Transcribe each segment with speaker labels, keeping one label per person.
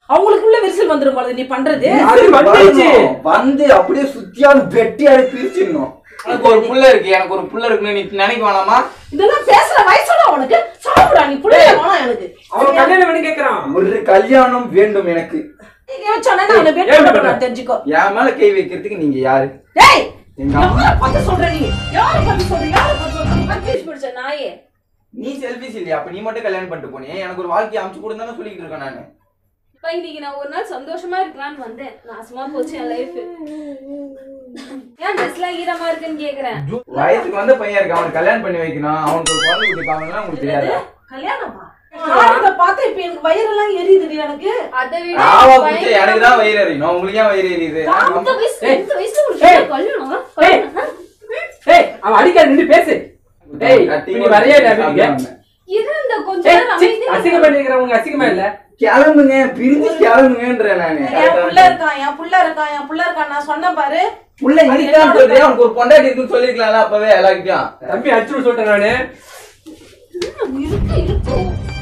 Speaker 1: அவங்களுக்குள்ள விரிசல் வந்துரும் போல நீ பண்றது
Speaker 2: அது வந்துருச்சு.
Speaker 3: வரணும். வந்து அப்படியே சுத்தியாவது வெட்டியாடு பிரிச்சிடணும்
Speaker 4: எனக்கு ஒரு புள்ள இருக்கு எனக்கு ஒரு புள்ள இருக்குன்னு நீ நினைக்க வேணாமா
Speaker 1: இதெல்லாம் பேசுற வயசுல அவனுக்கு சாப்பிடா நீ புள்ள வேணாம் எனக்கு
Speaker 2: அவன் கல்யாணம் பண்ணி கேக்குறான்
Speaker 3: ஒரு கல்யாணம் வேண்டும் எனக்கு
Speaker 1: நீங்க வச்சோன்னா நான் அவனை வெட்டி
Speaker 2: ஏன்
Speaker 1: விட
Speaker 2: பண்ண?
Speaker 1: போறேன், தெரிஞ்சுக்கோ
Speaker 3: என் மேல கை வைக்கிறதுக்கு நீங்க யாரு
Speaker 1: டேய்
Speaker 3: எங்க அம்மா
Speaker 1: யாரை பார்த்து சொல்ற நீ யாரை பார்த்து சொல்ற யாரை பார்த்து சொல்ற கன்ஃபியூஸ் பிடிச்ச நாயே
Speaker 4: நீ செல்ஃபிஸ் இல்லையா அப்ப நீ மட்டும் கல்யாணம் பண்ணிட்டு போனே எனக்கு ஒரு வாழ்க்கையை அமைச்சு கொடுந்தானே சொல்லிட்டு இருக்கேன் நானு
Speaker 5: இப்ப இன்னைக்கு நான் ஒரு நாள் சந்தோஷமா இருக்கலாம்னு வந்தேன் நாசமா போச்சு என் லைஃப் ஏன் ட்ரெஸ்லாம் ஈரமா இருக்குன்னு கேக்குறேன்
Speaker 4: வயசுக்கு வந்த பையன் இருக்கு அவனுக்கு கல்யாணம் பண்ணி வைக்கணும் அவனுக்கு ஒரு குழந்தை குட்டி பாவம்லாம் உங்களுக்கு தெரியாதா
Speaker 1: கல்யாணமா ஆரம்ப பார்த்தா இப்ப எனக்கு வயிறெல்லாம் எரியுதுடி எனக்கு
Speaker 5: அதை விட
Speaker 4: ஆவா
Speaker 5: என்
Speaker 4: குடிச்ச
Speaker 5: பையன்
Speaker 4: எனக்கு தான் வயிறு எறியணும் உங்களுக்கு ஏன் வயிறு எரியுது
Speaker 5: அந்த வயசு
Speaker 2: ஏய்.
Speaker 5: இந்த வயசுல உனக்கு
Speaker 2: ஏய்.
Speaker 5: என்ன கல்யாணம்
Speaker 2: ஏய்.
Speaker 5: கல்யாணம்
Speaker 2: ஏய் அவன் அடிக்காது நின்று பேசு ஏய்
Speaker 4: கட்டி
Speaker 2: நீ வரையே இல்ல வீட்டுக்கு
Speaker 5: இது இந்த கொஞ்ச
Speaker 2: ஏய்,
Speaker 5: நேரம்
Speaker 2: சி,
Speaker 5: அமைதியா
Speaker 2: அசிங்கம் பண்ணிக்கிறவங்க அசிங்கமா இல்ல
Speaker 3: கிளம்புங்க பிரிஞ்சு கிளம்புங்கன்றேன் நானு
Speaker 1: என் புள்ள இருக்கான் என் புள்ள இருக்கான் என் புள்ள இருக்கான் நான் சொன்னேன் பாரு
Speaker 4: புள்ள இதுதான் சொல்றது அவனுக்கு ஒரு பொண்டாட்டி இருக்குன்னு சொல்லிருக்கலாம்ல அப்பவே எல்லாருக்கிட்டையும்
Speaker 2: தம்பி அடிச்சு சொல்லிட்டேன் நானு
Speaker 5: இருக்கு இருக்கு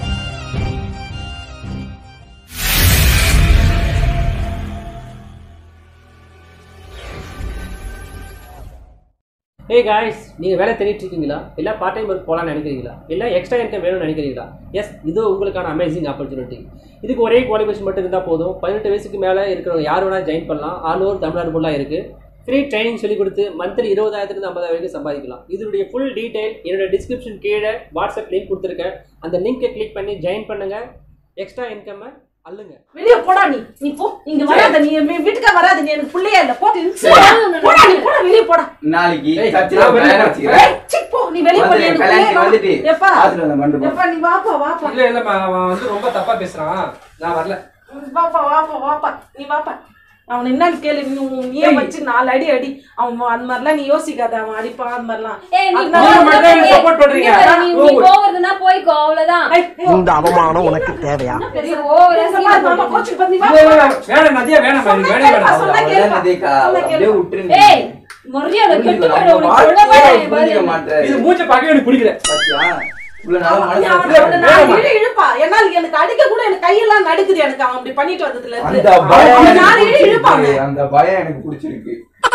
Speaker 6: ஏய் காய்ஸ் நீங்கள் வேலை தேடிட்டு இருக்கீங்களா இல்லை பார்ட் டைம் ஒர்க் போகலான்னு நினைக்கிறீங்களா இல்லை எக்ஸ்ட்ரா இன்கம் வேணும்னு நினைக்கிறீங்களா எஸ் இது உங்களுக்கான அமேசிங் ஆப்பர்ச்சுனிட்டி இதுக்கு ஒரே குவாலிஃபிகேஷன் மட்டும் இருந்தால் போதும் பதினெட்டு வயசுக்கு மேலே இருக்கிறவங்க யார் வேணால் ஜாயின் பண்ணலாம் ஆல் ஓவர் தமிழ்நாடு ஃபுல்லாக இருக்குது ஃப்ரீ ட்ரைனிங் சொல்லி கொடுத்து மந்த்லி இருபதாயிரத்துலேருந்து ஐம்பதாயிரம் வரைக்கும் சம்பாதிக்கலாம் இதனுடைய ஃபுல் டீடைல் என்னோட டிஸ்கிரிப்ஷன் கீழே வாட்ஸ்அப் லிங்க் கொடுத்துருக்கேன் அந்த லிங்கை கிளிக் பண்ணி ஜாயின் பண்ணுங்கள் எக்ஸ்ட்ரா இன்கம்மை அள்ளுங்க
Speaker 1: வெளிய போடா நீ நீ போ இங்க வராத நீ என் வீட்டுக்கா வராத நீ எனக்கு புள்ளையா இல்ல போ போடா நீ போடா வெளிய போடா
Speaker 4: நாளைக்கு
Speaker 2: ஏய்,
Speaker 4: சர்ச்சில்
Speaker 2: நான் வெளிய
Speaker 4: plan
Speaker 2: போறேன்.
Speaker 4: வச்சுக்கிறேன்.
Speaker 1: ஏய், சி, போ நீ வெளிய போ நீ
Speaker 4: வந்து
Speaker 1: எனக்கு
Speaker 4: கல்யாணத்துக்கு
Speaker 1: புள்ளையா
Speaker 4: வந்துட்டு
Speaker 1: வா. எப்பா
Speaker 3: ஆத்துல வந்த மண்டபம்
Speaker 1: எப்பா நீ வாப்பா வாப்பா
Speaker 2: இல்ல இல்லம்மா அவன் வந்து ரொம்ப தப்பா பேசுறான் நான் வரல
Speaker 1: வாப்பா வாப்பா வாப்பா நீ வாப்பா அவன் என்னன்னு கேளு நீ உன் நீயே
Speaker 2: ஏய்.
Speaker 1: வச்சு நாலு அடி அடி அவன் அந்த மாதிரிலாம் நீ யோசிக்காத அவன் அடிப்பான் அந்த மாதிரிலாம்
Speaker 5: ஏய் நீ
Speaker 1: அதனால
Speaker 2: நீங்க
Speaker 5: போறதுன்னா
Speaker 2: மட்டும் எனக்கு
Speaker 5: போய்-
Speaker 2: support பண்றீங்க.
Speaker 5: இங்க பாரு, நீ நீ
Speaker 2: ஓ.
Speaker 5: போகிறதுனா போய்க்கோ அவ்வளவுதான்
Speaker 1: ஏய், ஏய்,
Speaker 7: இந்த அவமானம் உனக்கு தேவையா
Speaker 5: பெரிய ஓவரா
Speaker 1: பேசாம
Speaker 5: சீன்
Speaker 1: மாமா கோச்சுக்கு வந்து நீ
Speaker 2: இல்ல,
Speaker 1: வாப்பா.
Speaker 2: இல்ல, இல்ல, வேணாம் நதியா வேணாம்
Speaker 1: சொன்னா
Speaker 2: வேணாம்
Speaker 1: கேளுப்பா,
Speaker 2: வேணாம்
Speaker 1: சொன்னா
Speaker 4: அவ்வளவுதான்
Speaker 1: கேளுப்பா.
Speaker 4: நதிக்கா,
Speaker 1: சொன்னா
Speaker 4: அப்படியே
Speaker 1: கேளுப்பா.
Speaker 4: விட்டுருங்க.
Speaker 5: ஏய் மரியாதை கெட்டு
Speaker 4: புரிஞ்சுக்கோ,
Speaker 5: போயிடும்
Speaker 4: நம்ம
Speaker 5: உனக்கு சொல்ல
Speaker 4: வாழ்க்கையை
Speaker 5: வேணாம்
Speaker 4: புரிஞ்சுக்க
Speaker 5: பதில்.
Speaker 4: மாட்டாரு.
Speaker 2: இது மூச்சை பார்க்கவே எனக்கு பிடிக்கல
Speaker 4: பாத்தியா? இவ்வளவு நாளா
Speaker 1: அவன்
Speaker 4: மனசுல
Speaker 1: அவனை- அவனை நான் இழு இழுப்பா. என்னால எனக்கு அடிக்க கூட எனக்கு கையெல்லாம் நடுக்குது எனக்கு அவன் இப்படி பண்ணிட்டு வந்ததுல இருந்து.
Speaker 4: அந்த பயம்
Speaker 1: அவனை
Speaker 4: எனக்கு
Speaker 1: நான் இழு இழுப்பாங்க.
Speaker 4: பிடிச்சிருக்கு. அந்த பயம் எனக்கு பிடிச்சிருக்கு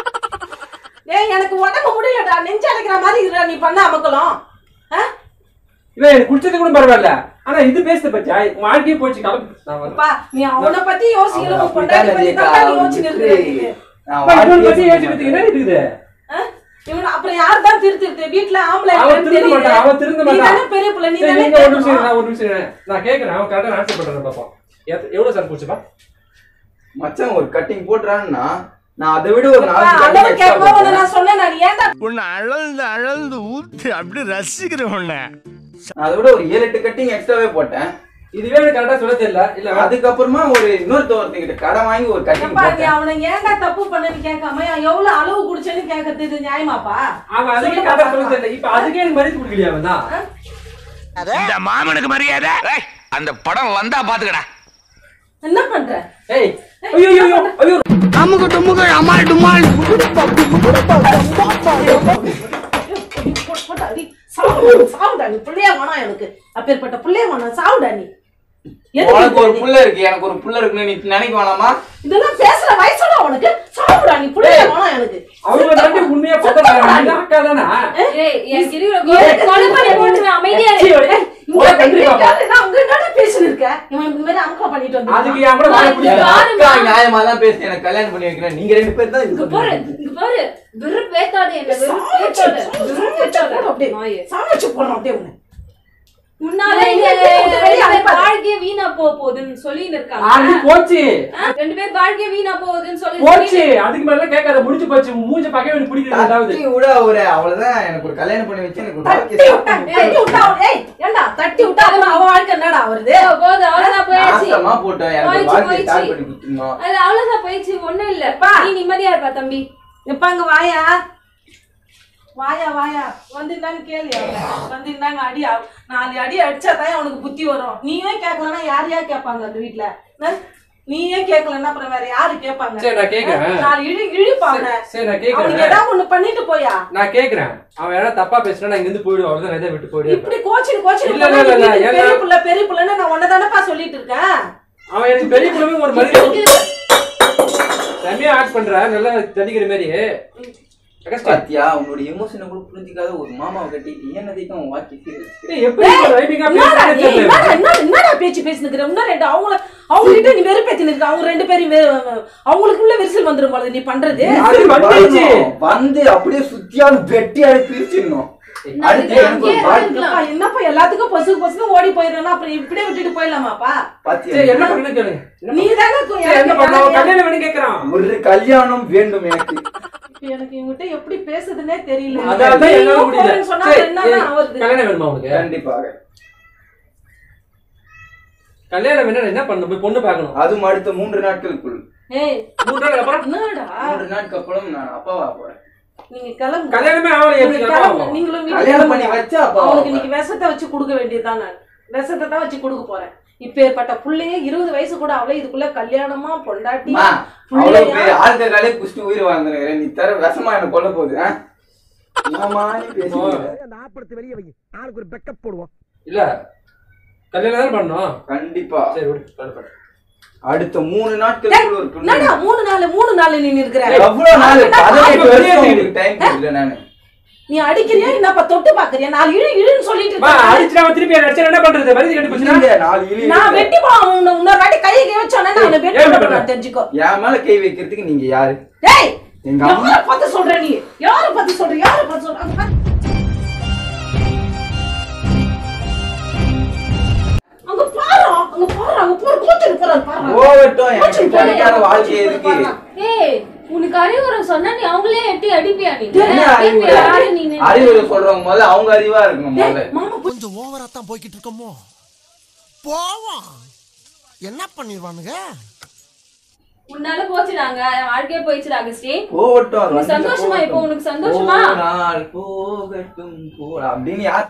Speaker 1: ஏய் எனக்கு உடம்பு முடியலடா நெஞ்சு அடைக்கிற மாதிரி இருக்குடா நீ பண்ண அமக்கலாம் ஆ?
Speaker 2: இல்ல எனக்கு குடிச்சது கூட பரவாயில்ல ஆனா இது பேசுது பச்சா வாழ்க்கையே போச்சு கிளம்பு நான் வரல
Speaker 1: அப்பா நீ அவனை பத்தி யோசிக்கல
Speaker 4: அவன்
Speaker 1: உன் பொண்டாட்டி பத்தி
Speaker 4: அப்படித்தான்
Speaker 1: தான் நீ
Speaker 4: நதிக்கா,
Speaker 1: யோசிச்சுட்டு
Speaker 4: விட்டுரு.
Speaker 1: இருக்கிற
Speaker 4: நான்
Speaker 2: அப்பா, இவனை பத்தி
Speaker 4: வாழ்க்கையே
Speaker 2: யோசிக்கிறதுக்கு என்ன இருக்குது
Speaker 1: ஆ? இவனை அப்புறம் யார் தான் திருத்திருது வீட்டுல ஆம்பளை
Speaker 2: அவன்
Speaker 1: இல்லைன்னு
Speaker 2: திருந்த மாட்டான்
Speaker 1: தெரியுது.
Speaker 2: அவன் திருந்த
Speaker 1: நீ
Speaker 2: மாட்டான்
Speaker 1: தானே பெரிய பிள்ளை நீ
Speaker 2: சரி,
Speaker 1: தானே
Speaker 2: நீங்க ஒரு நிமிஷம் இரு,
Speaker 1: கேட்கணும்.
Speaker 2: நான் ஒரு நிமிஷம் இரு. நான் கேக்குறேன் அவன் கரெக்டா ஆன்சர் பண்றேன் பாப்போம் எத்த- எவ்வளவு சார் போச்சுப்பா
Speaker 4: மச்சான் ஒரு கட்டிங் போட்டுறான்னா நான் அதை விட ஒரு
Speaker 1: அப்பா,
Speaker 4: நாலு
Speaker 1: அளவு
Speaker 4: cutting extra
Speaker 1: கேட்கும்போது உன்னை
Speaker 4: போட்டேன்.
Speaker 1: நான் சொன்னேன் நான் ஏன்டா
Speaker 7: உன்னை அழந்து அழந்து ஊத்து அப்படி ரசிக்கிறேன் உன்னை
Speaker 4: நான் அதை விட ஒரு ஏழு எட்டு கட்டிங் எக்ஸ்ட்ராவே போட்டேன்
Speaker 2: இதுவே எனக்கு கரெக்டா சொல்ல தெரியல இல்ல
Speaker 4: அதுக்கப்புறமா ஒரு இன்னொருத்தவர்கிட்ட கடன் வாங்கி ஒரு கட்டிங்
Speaker 1: அப்பா நீ
Speaker 4: போட்டேன்
Speaker 1: அவனை ஏன்டா தப்பு பண்ணன்னு கேட்காம அவன் எவ்வளவு அளவு குடிச்சேன்னு கேட்கறது இது நியாயமாப்பா
Speaker 2: அவன் அதுக்கே
Speaker 1: சொல்லு
Speaker 2: கரெக்டா
Speaker 1: பாப்பா.
Speaker 2: சொல்ல தெரியல இப்ப அதுக்கே எனக்கு மதிப்பு கொடுக்கலையா அவன் தான்
Speaker 7: இந்த மாமனுக்கு மரியாதை
Speaker 8: அந்த படம் வந்தா பாத்துக்கடா
Speaker 1: என்ன பண்ற
Speaker 2: ஏய் ஐயோ ஐயோ ஐயோ, ஐயோ
Speaker 7: அமுக்கு டுமுக்கு அமால் டுமால்
Speaker 1: போட்டு, போட்டு அடி. சாவுடா, சாவுடா நீ பிள்ளையா வேணாம் எனக்கு அப்பேற்பட்ட பிள்ளையா வேணாம் சாவுடா நீ எதுக்கு
Speaker 4: உனக்கு ஒரு
Speaker 1: இது?
Speaker 4: புள்ள இருக்கு எனக்கு ஒரு புள்ள இருக்குன்னு நீ நினைக்க வேணாமா
Speaker 1: இதெல்லாம் பேசுற வயசுல உனக்கு சாவுடா நீ பிள்ளையா வேணாம் எனக்கு
Speaker 2: அவங்க தாண்டி உண்மையா பார்த்தா நீ அக்கா தானே
Speaker 5: ஏய் எனக்கு இருக்கிற கோவத்தை கொலை பண்ணி போட்டுருவேன் அமைதியா இரு.
Speaker 1: ஏய், இங்க
Speaker 2: போடா, கண்டிப்பா.
Speaker 1: இங்க யாரு? நான் உங்க என்னடா பேசிட்டு இருக்கேன் இவன் இந்த மாதிரி அமுக்கா பண்ணிட்டு வந்து
Speaker 2: அதுக்கு என் கூட வாழ
Speaker 5: நான்
Speaker 2: முடியாது
Speaker 5: இங்க பாரும்மா.
Speaker 4: அக்கா நியாயமா தான் பேசி எனக்கு கல்யாணம் பண்ணி வைக்கிறேன் நீங்க ரெண்டு பேர் தான்
Speaker 5: இங்க
Speaker 4: இது
Speaker 5: பாரு
Speaker 4: பண்ணுறீங்க.
Speaker 5: இங்க பாரு வெறுப்பேத்தாதே என்ன வெறுப்பேத்தாத வெறுப்பேத்தாத நாயே.
Speaker 1: சாமிச்சு போடுறோம் அப்படியே உன்னை
Speaker 5: முன்னால
Speaker 1: ஏய்,
Speaker 5: இங்க
Speaker 1: இங்க இருந்து வெளிய
Speaker 5: ரெண்டு பேர்
Speaker 1: அனுப்பாத.
Speaker 5: வாழ்க்கையே வீணா போக போகுதுன்னு சொல்லின்னு
Speaker 2: ஆல்ரெடி
Speaker 5: இருக்காங்க
Speaker 2: போச்சு
Speaker 5: ஆ, ரெண்டு பேர் வாழ்க்கையே வீணா போகுதுன்னு சொல்லி
Speaker 2: போச்சு அதுக்கு மேல கேட்காத முடிஞ்சு போச்சு உன் மூஞ்ச பார்க்கவே எனக்கு பிடிக்கல ரெண்டாவது
Speaker 4: தட்டி விட ஒரு அவ்வளவுதான் எனக்கு ஒரு கல்யாணம் பண்ணி வச்சு எனக்கு ஒரு
Speaker 1: தட்டி
Speaker 4: வாழ்க்கை
Speaker 1: விட்டா
Speaker 4: start பண்ணி
Speaker 1: தட்டி விட்டா அவன் ஏய் ஏண்டா தட்டி விட்டா அப்புறம் அவன் வாழ்க்கை என்னடா வருது
Speaker 5: போ, போதும் அவ்வளவுதான் போயாச்சு
Speaker 4: நாசமா போட்டோம் எனக்கு ஒரு
Speaker 5: போயிடுச்சு,
Speaker 4: வாழ்க்கையை ஸ்டார்ட்
Speaker 5: போயிடுச்சு.
Speaker 4: பண்ணி கொடுத்துருந்தோம்
Speaker 5: அது அவ்வளவுதான் போயிடுச்சு ஒண்ணும் இல்ல
Speaker 1: பா.
Speaker 5: நீ நிம்மதியா இருப்பா தம்பி
Speaker 1: எப்ப அங்க வாயா வாயா வாயா வந்து என்னன்னு கேளு அவனை. வந்து என்னங்க அடி அவ- நாலு அடி அடிச்சாதான் அவனுக்கு புத்தி வரும் நீயே கேட்கலன்னா யார் யார் கேட்பாங்க அந்த வீட்டுல ஆ? நீயே கேட்கலன்னா அப்புறம் வேற யாரு கேட்பாங்க
Speaker 2: சரி நான் கேக்குறேன்
Speaker 1: நாலு இழு இழுப்பாங்க
Speaker 2: சரி நான்
Speaker 1: அவனுக்கு
Speaker 2: கேக்குறேன்
Speaker 1: ஏதாவது ஒண்ணு பண்ணிட்டு போயா
Speaker 2: நான் கேக்குறேன் அவன் ஏதாவது தப்பா பேசுனா நான் இங்க இருந்து போயிடுவேன் அவ்வளவுதான் நான் இதை விட்டு போயிடுவேன்
Speaker 1: இப்படி கோச்சின் கோச்சின்
Speaker 2: இல்ல, இல்ல, இல்ல, இல்ல,
Speaker 1: பெரிய
Speaker 2: ஏன்னா-
Speaker 1: புள்ள பெரிய புள்ளன்னு நான் உன்னதானப்பா சொல்லிட்டு இருக்கேன்
Speaker 2: அவன் எனக்கு பெரிய குழம்பு ஒரு மரியாதை செம்மையா ஆக்ட் பண்ற நல்லா தடிக்கிற மாதிரி அகஸ்டின்
Speaker 4: பாத்தியா உன்னோட எமோஷனை கூட புரிஞ்சுக்காத ஒரு மாமாவை கட்டிட்டு என்னதைக்கும் அவன் வாழ்க்கை சீரழிச்சு
Speaker 2: ஏய், எப்படி ரைமிங்கா
Speaker 1: என்னடா நீ?
Speaker 2: பேசுறேன்னு தெரியல.
Speaker 1: என்னடா என்ன- என்னடா பேச்சு பேசினுக்கிற இன்னும் ரெண்டு அவங்கள அவங்க கிட்ட நீ வெறுப்பேத்தின்னு இருக்க அவங்க ரெண்டு பேரும் வே- அவங்களுக்குள்ள விரிசல் வந்துரும் போல நீ பண்றது
Speaker 2: அது வந்துருச்சு
Speaker 3: வரணும். வந்து அப்படியே சுத்தியான வெட்டியாரு பிரிச்சிடணும் அடுத்து எனக்கு ஒரு வாழ்க்கை
Speaker 1: என்னப்பா, என்னப்பா எல்லாத்துக்கும் பசுக்கு பசுக்கு ஓடி போயிடுறேன்னா அப்புறம் இப்படியே விட்டுட்டு போயிடலாமாப்பா
Speaker 3: பாத்தியா
Speaker 2: சரி என்ன பண்ணு கேளுங்க என்ன
Speaker 1: நீ தானே கு-
Speaker 2: சரி, என்ன பண்ண
Speaker 1: எனக்கு-
Speaker 2: கல்யாணம் வேணும் கேக்குறான்
Speaker 3: ஒரு கல்யாணம் வேண்டும் எனக்கு
Speaker 1: இப்ப எனக்கு இவங்கிட்ட எப்படி பேசுதுன்னே தெரியல
Speaker 2: அதான் என்னால
Speaker 1: நீயும்
Speaker 2: முடியல
Speaker 1: போறேன்னு சொன்னா
Speaker 2: சரி,
Speaker 1: என்னதான்
Speaker 2: ஏய்,
Speaker 1: ஆவறது?
Speaker 2: கல்யாணம் வேணுமா உனக்கு
Speaker 3: கண்டிப்பாக
Speaker 2: கல்யாணம் வேணும் என்ன பண்ணணும் போய் பொண்ணு பார்க்கணும்
Speaker 3: அதுவும் அடுத்த மூன்று நாட்களுக்குள்
Speaker 1: ஏய்
Speaker 2: மூணு நாள் அப்புறம்
Speaker 1: என்னடா
Speaker 3: மூன்று நாட்களுக்கு அப்புறம் நான் அப்பாவா போறேன்
Speaker 1: நீங்க கிளம்பு
Speaker 2: கல்யாணமே ஆகல எப்படி
Speaker 1: நீங்க
Speaker 2: அப்பா
Speaker 1: கிளம்பு.
Speaker 2: ஆகும்?
Speaker 1: நீங்களும் வீட்டுக்கு
Speaker 3: கல்யாணம் பண்ணி
Speaker 1: கிளம்புங்க.
Speaker 3: வச்சா அப்பாவா
Speaker 1: அவனுக்கு
Speaker 3: போறேன்.
Speaker 1: இன்னைக்கு விஷத்தை வச்சு கொடுக்க வேண்டியதுதான் நான் விஷத்தை தான் வச்சு கொடுக்க போறேன் இப்பேற்பட்ட புள்ளைய இருபது வயசு கூட அவளே இதுக்குள்ள கல்யாணமா பொண்டாட்டி
Speaker 3: அம்மா, அவ்வளவு பெரிய ஆள்காலே குஷ்டு உயிர் வாழ்ந்துருக்கிறேன் நீ தர விஷமா என்ன கொல்ல போகுது ஆ? என்னம்மா நீ பேசுற?
Speaker 2: இல்ல கல்யாணம் தான் பண்ணணும்
Speaker 3: கண்டிப்பா
Speaker 2: சரி விடு கல்யாணம் பண்ணு.
Speaker 3: அடுத்த மூணு நாட்களுக்குள்ள ஒரு பிள்ளை.
Speaker 1: என்னடா மூணு நாள் மூணு நாள் நீ இருக்கிற
Speaker 3: எவ்வளவு நாள் பதினெட்டு
Speaker 2: பெரிய
Speaker 3: வருஷம்
Speaker 2: வீடு.
Speaker 3: உங்களுக்கு டைம் கொடுக்கல நானு
Speaker 1: நீ அடிக்கிறியா என்னப்பா தொட்டு பாக்குறியா நாலு இழு இழுன்னு சொல்லிட்டு
Speaker 2: மா,
Speaker 1: இருக்க.
Speaker 2: அடிச்சுட்டு அவன் திருப்பி அடிச்சா என்ன பண்றது மருந்து கட்டி போச்சுன்னா
Speaker 3: இல்ல, நாலு இழி
Speaker 1: நான்
Speaker 3: இருக்கு.
Speaker 1: வெட்டி போவான் உன்னை இன்னொரு வாட்டி கையை கை வச்சானே நான் அவனை வெட்டி
Speaker 2: ஏன்
Speaker 1: போடுவேன்
Speaker 2: பண்ற?
Speaker 1: தெரிஞ்சுக்கோ
Speaker 3: என் மேல கை வைக்கிறதுக்கு நீங்க யாரு
Speaker 1: டேய்
Speaker 3: எங்க அம்மா
Speaker 1: யார பார்த்து சொல்ற நீ யார பார்த்து சொல்ற யார பார்த்து சொல்ற அங்க பாரு. அங்க பாரு அங்க பாரு அங்க போற கூட்டிட்டு போறாரு பாரு
Speaker 3: போகட்டும் எனக்கு கிடைக்காத வாழ்க்கை எதுக்கு
Speaker 5: ஏய் உனக்கு அறிவுரை சொன்னா நீ அவங்களே எட்டி அடிப்பியா நீ
Speaker 3: என்ன அறிவுரை?
Speaker 5: யாரு நீனு
Speaker 3: அறிவுரை சொல்றவங்க முதல்ல அவங்க அறிவா இருக்கணும் முதல்ல
Speaker 1: மாமா போய்
Speaker 7: கொஞ்சம் ஓவரா தான் போய்கிட்டு இருக்கோமோ போவோம் என்ன பண்ணிடுவானுங்க
Speaker 5: உன்னால போச்சுடாங்க என் வாழ்க்கையே போயிடுச்சுடா அகஸ்டின்
Speaker 3: போகட்டும் அது
Speaker 5: நீ
Speaker 3: வந்து
Speaker 5: சந்தோஷமா இப்போ
Speaker 3: போகட்டும்.
Speaker 5: உனக்கு சந்தோஷமா
Speaker 3: போனால் போகட்டும் போடா அப்படின்னு யார்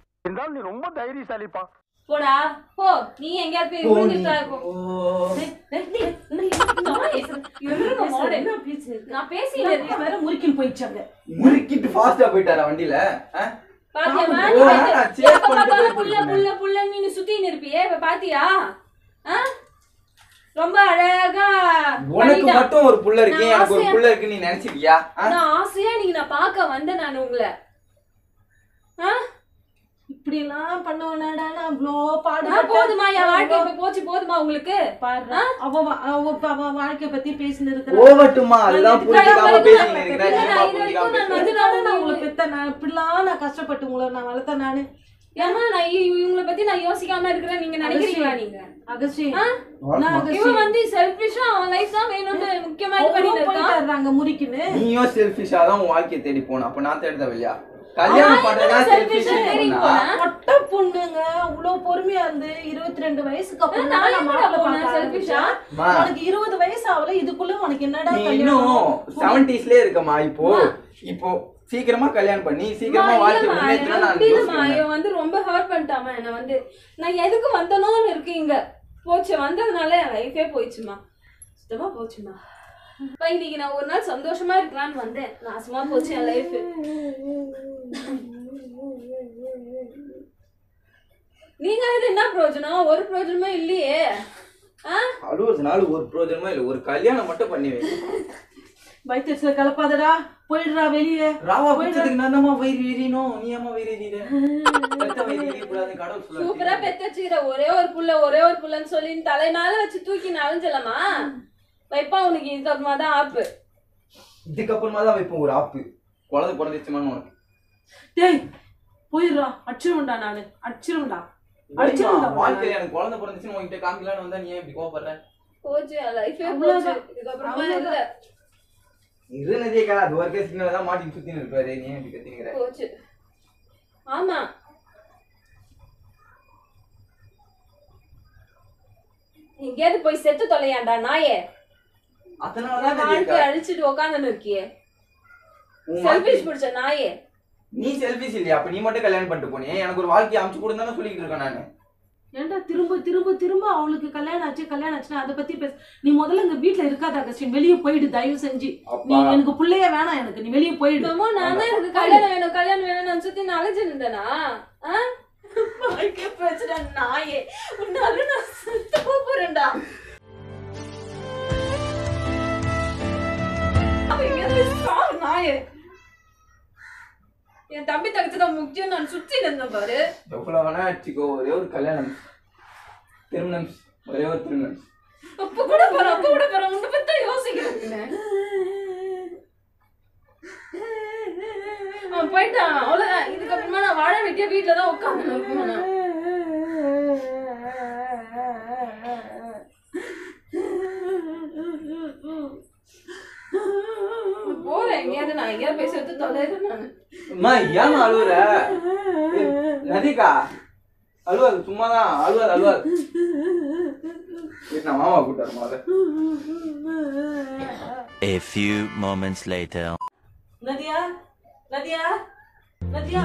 Speaker 5: போடா போ நீ எங்கேயாவது போய் விழுந்துட்டா இப்போ
Speaker 1: டேய், டேய், டேய், என்ன இது?
Speaker 5: நான் பேசுறேன். இருங்க, மோளே.
Speaker 1: என்ன பேச்சு?
Speaker 5: நான் பேசிட்டு
Speaker 1: நான்
Speaker 5: இருக்கேன்
Speaker 1: வேற முறுக்கின்னு போயிடுச்சாங்க
Speaker 3: முறுக்கிட்டு ஃபாஸ்டா போயிட்டாரா வண்டியில ஆ?
Speaker 5: பாத்தியாமா
Speaker 3: ஓ, நான் chase
Speaker 5: எப்ப
Speaker 3: பண்ணிட்டு
Speaker 5: பார்த்தாலும்
Speaker 3: போயிட்டு
Speaker 5: புள்ள
Speaker 3: இருக்கேன்.
Speaker 5: புள்ள புள்ளன்னு நீ சுத்தின்னு இருப்பியே இப்ப பாத்தியா ஆ? ரொம்ப அழகா
Speaker 3: உனக்கு
Speaker 5: பண்ணிட்டான்.
Speaker 3: மட்டும் ஒரு புள்ள இருக்கு
Speaker 5: நான்
Speaker 3: எனக்கு ஒரு
Speaker 5: ஆசையா-
Speaker 3: புள்ள இருக்கு நீ நினைச்சிருக்கியா ஆ?
Speaker 5: நான் ஆசையா நீங்க நான் பார்க்க வந்தேன் நான் உங்களை ஆ?
Speaker 1: இப்படி எல்லாம் பண்ணுவனாடா நான் இவ்ளோ
Speaker 5: ஆ,
Speaker 1: பாடுபட்டேன்.
Speaker 5: போதுமா என் வாழ்க்கை இப்ப போச்சு போதுமா உங்களுக்கு
Speaker 1: பாரு அவ வா- அவ அவ- அவ வாழ்க்கைய பத்தி பேசின்னு இருக்கிற
Speaker 3: போகட்டுமா அதுதான்
Speaker 1: நான்
Speaker 3: புரிஞ்சுக்காம
Speaker 5: இதுக்கு
Speaker 3: பேசிட்டு
Speaker 5: நான்
Speaker 3: இருக்கிறேன்
Speaker 5: நான்
Speaker 3: ஏம்மா
Speaker 5: இது
Speaker 3: புரிஞ்சுக்காம
Speaker 5: வரைக்கும் நான்
Speaker 3: பேசுற?
Speaker 1: அதனால நான் உங்களை பெத்த நான் இப்படிலாம் நான் கஷ்டப்பட்டு உங்களை நான் வளர்த்தேன் நானு
Speaker 5: ஏமா நான் இ- இவங்கள பத்தி நான் யோசிக்காம இருக்கிறேன் நீங்க நினைக்கிறீங்களா நீங்க
Speaker 1: அகஸ்டி
Speaker 5: ஆ?
Speaker 1: நான் அகஸ்டி
Speaker 5: இவன் வந்து செல்ஃபிஷா அவன் லைஃப் தான் வேணும்னு முக்கியமா இது பண்ணிட்டு இருக்கான்
Speaker 1: போயிட்டாங்க முறிக்குன்னு
Speaker 3: நீயும் செல்ஃபிஷா தான் உன் வாழ்க்கையை தேடி போன அப்ப நான் தேட தேவையா கல்யாணம்
Speaker 5: அவன்
Speaker 3: பண்றதா
Speaker 5: எதுக்கு selfish
Speaker 3: செல்ஃபிஷா
Speaker 5: ஆ தேடி
Speaker 3: பண்ணா
Speaker 5: போனான்?
Speaker 1: மொட்டை பொண்ணுங்க இவ்வளவு பொறுமையா இருந்து இருபத்தி ரெண்டு வயசுக்கு அப்புறம்
Speaker 5: நான்
Speaker 1: தான்
Speaker 5: எப்படிடா
Speaker 1: மாப்பிள்ளை
Speaker 5: போனேன்
Speaker 1: பார்க்க
Speaker 5: selfish ஆ?
Speaker 1: ஆரம்பிச்சேன்.
Speaker 3: மா.
Speaker 1: உனக்கு இருபது வயசு ஆகல இதுக்குள்ள உனக்கு என்னடா
Speaker 3: நீ
Speaker 1: கல்யாணம்
Speaker 3: இன்னும் செவன்டிஸ்லயே இருக்கமா இப்போ இப்போ சீக்கிரமா கல்யாணம் பண்ணி சீக்கிரமா
Speaker 5: அம்மா,
Speaker 3: வாழ்க்கை
Speaker 5: இல்லம்மா,
Speaker 3: முன்னேற்றணும்
Speaker 5: எனக்கு
Speaker 3: நான்
Speaker 5: புரியுதும்மா.
Speaker 3: யோசிக்கிறேன்.
Speaker 5: இவன் வந்து ரொம்ப ஹர்ட் பண்ணிட்டாமா என்ன வந்து நான் எதுக்கு வந்தனோன்னு இருக்கு இங்க போச்சு வந்ததுனால என் லைஃபே போயிடுச்சுமா சுத்தமா போச்சுமா இப்ப இன்னைக்கு நான் ஒரு நாள் சந்தோஷமா இருக்கலாம்னு வந்தேன் நாசமா போச்சு என் லைஃப் நீங்க இது என்ன பிரயோஜனம் ஒரு பிரயோஜனமே இல்லையே ஆ
Speaker 3: அறுபது நாள் ஒரு பிரோஜனமா இல்ல ஒரு கல்யாணம் மட்டும் பண்ணி வை
Speaker 1: வயிற்றுல கலப்பாதடா போயிடுறா வெளியே
Speaker 3: ராவா பிடிச்சதுக்கு நான் தான் வயிறு எறியணும் நீ ஏமா வயிறு எறியுற பெத்த வயிறு எறியக்கூடாது கடவுள்
Speaker 5: சூப்பரா
Speaker 3: சொல்ல
Speaker 5: பெத்து வச்சுக்கிற ஒரே ஒரு புள்ள ஒரே ஒரு புள்ளன்னு சொல்லி தலை மேல வச்சு தூக்கி நனைஞ்சலமா வைப்பா உனக்கு இதுக்கப்புறமா தான் ஆப்பு
Speaker 3: இதுக்கப்புறமா தான் வைப்போம் ஒரு ஆப்பு குழந்தை பிறந்துச்சுமான்னு உனக்கு
Speaker 1: டேய் போயிடுறா அடிச்சிருவேன்டா நானு அடிச்சிருவேன்டா
Speaker 3: வைம்மா,
Speaker 1: அடிச்சிருவேன்டா
Speaker 3: வாழ்க்கையில எனக்கு குழந்தை பிறந்துச்சுன்னு உன்கிட்ட காமிக்கலான்னு வந்தா நீ ஏன் இப்படி கோவப்படுற
Speaker 5: போச்சு என் லைஃபே போச்சு
Speaker 1: அவ்வளவுதான்.
Speaker 5: இதுக்கப்புறமா
Speaker 1: அவ்வளவுதான்.
Speaker 5: இல்ல
Speaker 3: இருந்ததேக்கா அது வரைக்கும் சிக்னல் தான் மாட்டி சுத்தின்னு இருப்பாரு நீ ஏன் இப்படி கத்தினுக்கிற
Speaker 5: போச்சு ஆமா எங்கேயாவது போய் செத்து தொலையாண்டா நாயே
Speaker 3: அதனாலதான்
Speaker 5: என் வாழ்க்கை
Speaker 3: நதியக்கா,
Speaker 5: அழிச்சிட்டு உக்காந்துன்னு இருக்கியே
Speaker 3: உன்
Speaker 5: செல்ஃபிஷ்
Speaker 3: வாழ்க்கை-
Speaker 5: பிடிச்ச நாயே
Speaker 3: நீ செல்ஃபிஷ் இல்லையா அப்ப நீ மட்டும் கல்யாணம் பண்ணிட்டு போனே எனக்கு ஒரு வாழ்க்கையை அமைச்சு கொடுன்னு சொல்லிட்டு இருக்கேன் நானு
Speaker 1: ஏன்டா திரும்ப திரும்ப திரும்ப அவளுக்கு கல்யாணம் ஆச்சு கல்யாணம் ஆச்சுன்னா அதை பத்தி பேச நீ முதல்ல இங்க வீட்ல இருக்காத அகஸ்டின் வெளியே போயிடு தயவு செஞ்சு நீ
Speaker 3: அப்பா
Speaker 1: எனக்கு புள்ளைய வேணாம் எனக்கு நீ வெளியே போயிடு
Speaker 5: என்னமோ நான் தான் எனக்கு கல்யாணம் வேணும் கல்யாணம் வேணும்னு சுத்தி நான் அழைச்சு இருந்தேனா ஆ? வாழ்க்கை பிரச்சனை நாயே உன்னால நான் செத்து போறேன்டா அவன் எங்கேயாவது சாவு நாயே என் தம்பி தங்கச்சி தான் முக்கியம் நான் சுத்தி இருந்தேன் பாரு
Speaker 3: எவ்வளவு வேணா வச்சுக்கோ ஒரே ஒரு கல்யாணம் திருமணம் ஒரே ஒரு திருமணம்
Speaker 5: அப்ப கூட பாரு அப்ப கூட பாரு உன்னை பத்தி தான் யோசிக்கிறேன் அவன் போயிட்டான் அவ்வளவுதான் இதுக்கப்புறமா நான் வாழ வெட்டியா வீட்டுல தான் உட்காந்து இருக்கணும் நான். போறேன் எங்கேயாவது நான் எங்கேயாவது பேசுறது தொலைறேன் நான்
Speaker 3: அம்மா ஏன் அழுவுற ஏய், நதிகா அழுவாது சும்மாதான் அழுவாது அழுவாது ஏய், நான் மாமா கூட்டாரு முதல்ல
Speaker 9: A few moments later.
Speaker 1: Nadiya Nadiya Nadiya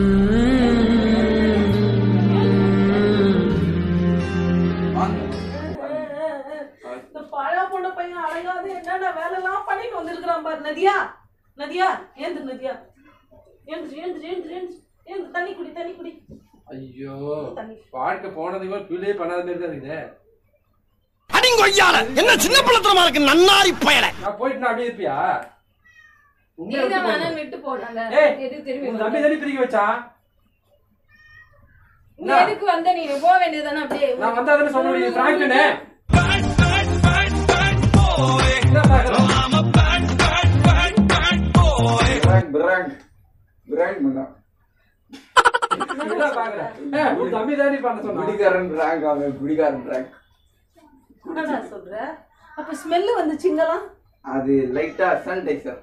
Speaker 3: வாங்க
Speaker 1: இந்த பழா போன பையன் அடங்காத என்னென்ன வேலைலாம் பண்ணிட்டு வந்திருக்கிறான் பாரு நதியா நதியா ஏந்து நதியா ஏந்து ஏந்து ஏந்து ஏந்து ஏந்து தண்ணி குடி தண்ணி குடி
Speaker 2: ஐயோ வாழ்க்கை போனதுக்கு ஃபீலே பண்ணாத மாதிரி தான் இருக்குது
Speaker 7: அடிங்கொய்யால என்ன சின்ன பிள்ளைத்தனமா இருக்கு நன்னாரி பயல
Speaker 2: நான் போயிட்டு நான் அப்படியே இருப்பியா உண்மையா
Speaker 5: நீதான்
Speaker 2: விட்டு
Speaker 5: வேணாம்
Speaker 2: போகுது.
Speaker 5: விட்டு போனாங்க
Speaker 2: ஏய்,
Speaker 5: எதுக்கு திரும்பி
Speaker 2: உன் தம்பி
Speaker 5: வந்த?
Speaker 2: தண்ணி பிரிக்க வச்சான்
Speaker 5: நீ எதுக்கு வந்த நீ போக வேண்டியதுதானே அப்படியே
Speaker 2: நான் வந்தா தானே சொல்ல முடியும் பிராங்க்னு என்ன பாக்குறோம்
Speaker 3: பிராங்க் பிராங்க் பிராங்க் பண்ணா
Speaker 2: என்ன பாக்குறேன் ஏய், உன் தம்பி தானே பண்ண சொன்னா
Speaker 3: குடிகாரன் பிராங்க் அவன் குடிகாரன் பிராங்க்
Speaker 1: என்னடா சொல்ற அப்ப ஸ்மெல்லு வந்துச்சுங்களாம்
Speaker 3: அது லைட்டா சானிடைசர்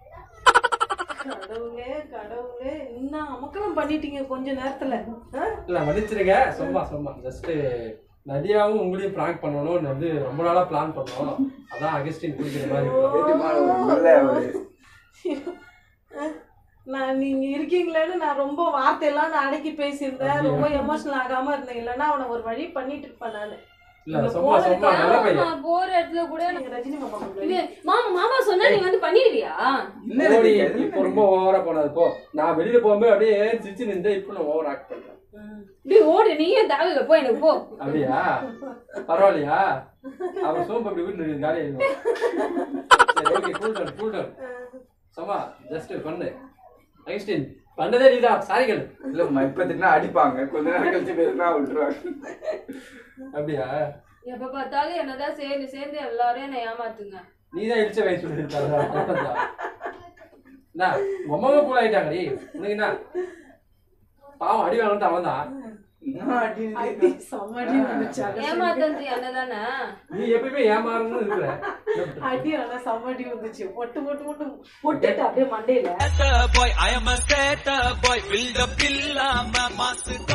Speaker 1: கடவுளே கடவுளே என்ன அமக்கலம் பண்ணிட்டீங்க கொஞ்ச நேரத்துல ஆ?
Speaker 2: இல்ல மன்னிச்சிருங்க சும்மா சும்மா ஜஸ்ட் நதியாவும் உங்களையும் பிராங்க் பண்ணணும் வந்து ரொம்ப நாளா பிளான் பண்ணோம் அதான் அகஸ்டின் குடிக்கிற மாதிரி இருக்கும்.
Speaker 3: நல்ல ஒரு
Speaker 1: நான் நீங்க இருக்கீங்களேன்னு நான் ரொம்ப வார்த்தையெல்லாம் நான் அடக்கி பேசியிருந்தேன் ரொம்ப எமோஷனல் ஆகாம இருந்தேன் இல்லைன்னா அவனை ஒரு வழி பண்ணிட்டு இருப்பேன் நானு
Speaker 2: இல்ல சும்மா சும்மா நல்ல பையன்
Speaker 5: ஆமா, போற இடத்துல கூட
Speaker 1: நீங்க ரஜினி மாமா கொண்டு
Speaker 5: இது, மாமா மாமா சொன்னா நீ வந்து பண்ணிடுவியா
Speaker 3: என்ன
Speaker 2: ஓடி,
Speaker 3: இருக்கு?
Speaker 2: இப்போ ரொம்ப ஓவரா போனது போ நான் வெளியில போகும்போது அப்படியே சிரிச்சு நின்று இப்போ நான் ஓவர் ஆக்ட் பண்றேன்
Speaker 5: டேய் ஓடு நீயே தேவையில்ல போ எனக்கு போ
Speaker 2: அப்படியா பரவாயில்லையா அவன் சோம்பு அப்படி வீட்டுல இருக்கு காலி ஆயிடும் சரி okay cool down cool down சும்மா ஜஸ்ட் பண்ணு அகஸ்டின் பண்ணதே நீதான் சாரி கேளு
Speaker 3: இல்லம்மா இப்ப திட்டினா அடிப்பாங்க கொஞ்ச நேரம் கழிச்சு பேசினா விட்டுருவாங்க
Speaker 2: அப்படியா
Speaker 5: எப்ப பார்த்தாலும் என்னதான் சேர்ந்து சேர்ந்து எல்லாரையும் என்னை ஏமாத்துங்க
Speaker 2: நீ தான் இடிச்ச வயசு சொல்லியிருக்காங்க என்ன உங்க அம்மாவும் கூல் ஆயிட்டாங்க நீ உனக்கு என்ன பாவம் அடி வாங்கிட்டு அவன் தான்
Speaker 3: என்ன அடி
Speaker 1: அடி சமடி வந்துச்சாங்க
Speaker 5: ஏமாத்தது என்னதானே
Speaker 2: நீ எப்பயுமே ஏமாறணும்னு இருக்கிற
Speaker 1: அடி ஆனா சமடி வந்துச்சு பொட்டு பொட்டு பொட்டு பொட்டுட்டு அப்படியே மண்டையில
Speaker 8: boy, I am a skater boy, build up, build up, master